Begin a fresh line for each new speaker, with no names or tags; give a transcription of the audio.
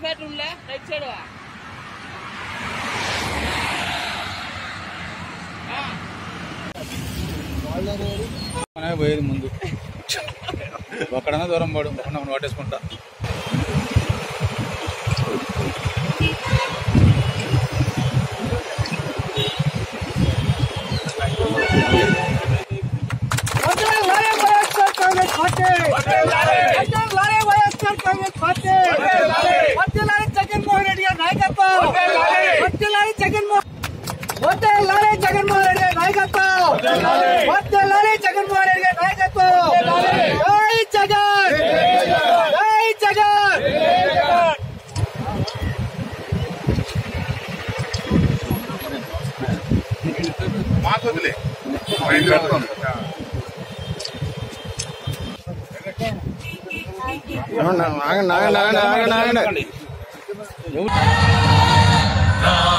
బెడ్రూమ్లే right side
మనమే పోయేది ముందు ఒక్కడన్నా దూరం పడు ఒక్కడన్నా మనం పట్టేసుకుంటా
జగన్మోహన్ రెడ్డి గారి నాయకత్వం వర్తిల్లాలి జగన్మోహన్ వర్తిల్లాలి జగన్మోహన్ రెడ్డి గారి నాయకత్వం వర్తిల్లాలి జగన్మోహన్ రెడ్డి గారి నాయకత్వం జై జగన్ జై జగన్
మాకొదిలే మైండ్ పెట్టుకోండి
ఆగండి ఆగండి ఆగండి ఆగండి ఆగండి
ఆ